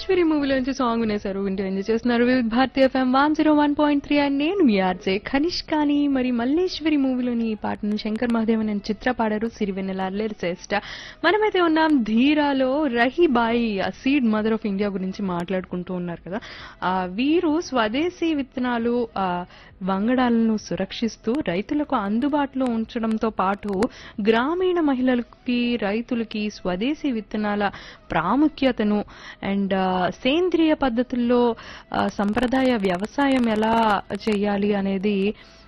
Malleswari మూవీలోంచి song వినేశారు వింటూ enjoy చేస్తున్నారు వివిధ భారతీయ F M one zero one point three and నేను మీ ఆర్జే ఖనిష్ కానీ మరి మల్లేశ్వరి మూవీలోని ఈ పాటను శంకర్ మహాదేవన్ అని చిత్ర పాడారు సిరివెన్నెల శ్రేష్ట మనమైతే ఉన్నాం ధీరాలో Rahibai seed mother of India గురించి మాట్లాడుకుంటూ ఉన్నారు కదా ఆ, వీరు స్వదేశీ విత్తనాలు ఆ, వంగడాలను సురక్షిస్తూ రైతులకు అందుబాటులో ఉంచడంతో పాటు గ్రామీణ మహిళలకి రైతులకి స్వదేశీ విత్తనాల ప్రాముఖ్యతను అండ్ సేంద్రియ పద్ధతుల్లో ఆ, సంప్రదాయ వ్యవసాయం ఎలా చేయాలి అనేది